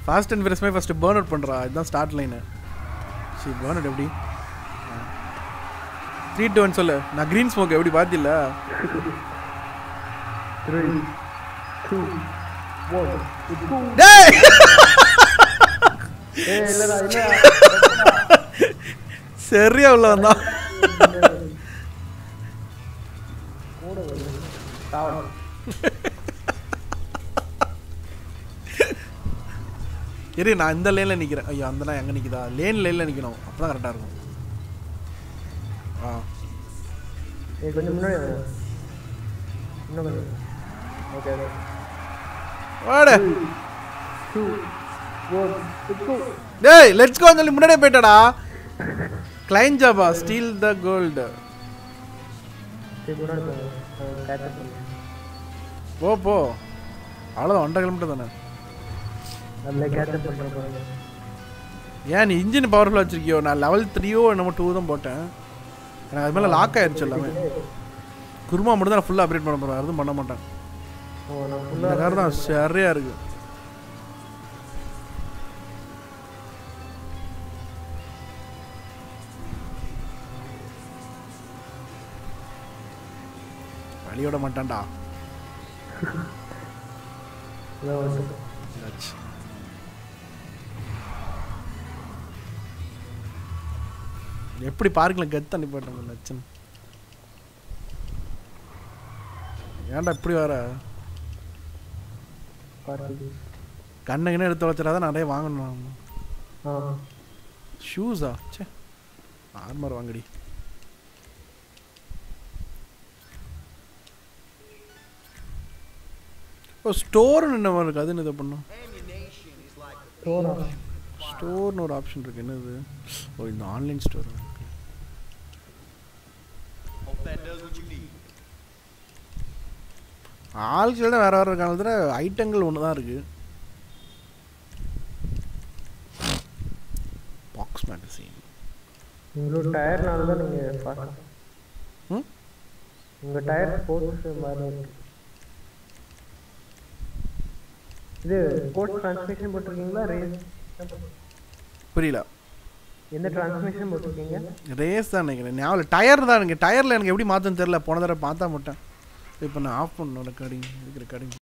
Fast and ஃபியரஸ்மே first burn out பண்ணுறா இதுதான் ஸ்டார்ட் லைனு சரி பேர்ன் அவுட் எப்படி த்ரீ டூ ஒன் சொல்லு நான் க்ரீன் ஸ்மோக் எப்படி பார்த்தில்ல த்ரீ டூ ஒன் டேய் ஏ இல்லடா இல்ல சரியா உள்ள வந்தான் கூட வருது தாவரம் இரு நான் இந்த லேனில் நிற்கிறேன் ஐயோ அந்த நான் எங்கே நிற்குதா லேன் லைனில் நிற்கணும் அப்போ தான் கரெக்டாக இருக்கும் ஆ ஏ கொஞ்சம் முன்னாடி வாங்க. இன்னும் கொஞ்சம் ஓகே ஓகே வாடு டூ ஒன் டூ டேய் லெட்ஸ் கோ சொல்லி முன்னாடியே போயிட்டடா கிளைன் ஜாபா ஸ்டீல் த கோல்டு சரி முன்னாடி போங்க கேட்சப் பண்ணுங்க போ போ அவ்வளோதான் ஒன்றரை கிலோமீட்டர் தானே அதில் கேட்சப் பண்ணுற பாருங்க ஏன் நீ இன்ஜின் பவர்ஃபுல்லாக வச்சிருக்கியோ நான் லெவல் த்ரீயோ என்னமோ டூ தான் போட்டேன் எனக்கு அது மேலே லாக் ஆயிடுச்சு எல்லாமே குருமா மட்டும் தான் நான் ஃபுல்லாக அப்டேட் பண்ண போகிறேன் அதுவும் பண்ண மாட்டேன் ஓ நான் இந்த ஃபுல்லாக கார் தான் சரியா இருக்கு வழியோட மாட்டான்டா ஆச்சு. எப்படி பார்க்கல கெத்து அனுப்பி போட்டோம் லட்சம் ஏன்டா இப்படி வர பார்த்து கண்ணு எடுத்து வச்சுட்டாதான் நிறைய வாங்கணும் ஆ ஷூஸா சே ஆர்மர் வாங்கடி ஓ ஸ்டோர்னு என்ன இருக்கு அது என்ன இதை பண்ணும் ஸ்டோரா ஸ்டோர்னு ஒரு ஆப்ஷன் இருக்கு என்னது ஓ இந்த online store Hope that does what you need. ஆள்கள் தான் வேற வேற காலத்தில் ஐட்டங்கள் ஒன்று தான் இருக்கு பாக்ஸ் மேகசின் உங்களோட டயர்னால தான் நீங்கள் பார்க்கலாம் ம் உங்கள் டயர் ஸ்போர்ட்ஸ் மாதிரி இருக்கு இது ஸ்போர்ட்ஸ் டிரான்ஸ்மிஷன் போட்டிருக்கீங்களா ரேஸ் புரியல எந்த டிரான்ஸ்மிஷன் போட்டிருக்கீங்க ரேஸ் தான் நினைக்கிறேன் ஞாபகம் டயர் தான் எனக்கு டயரில் எனக்கு எப்படி மாற்றன்னு தெரில போன தடவை பார்த்தா மட்டும் இப்போ நான் ஆஃப் பண்ணணும் ரெக்கார்டிங் இதுக்கு ரெக்கார்டிங்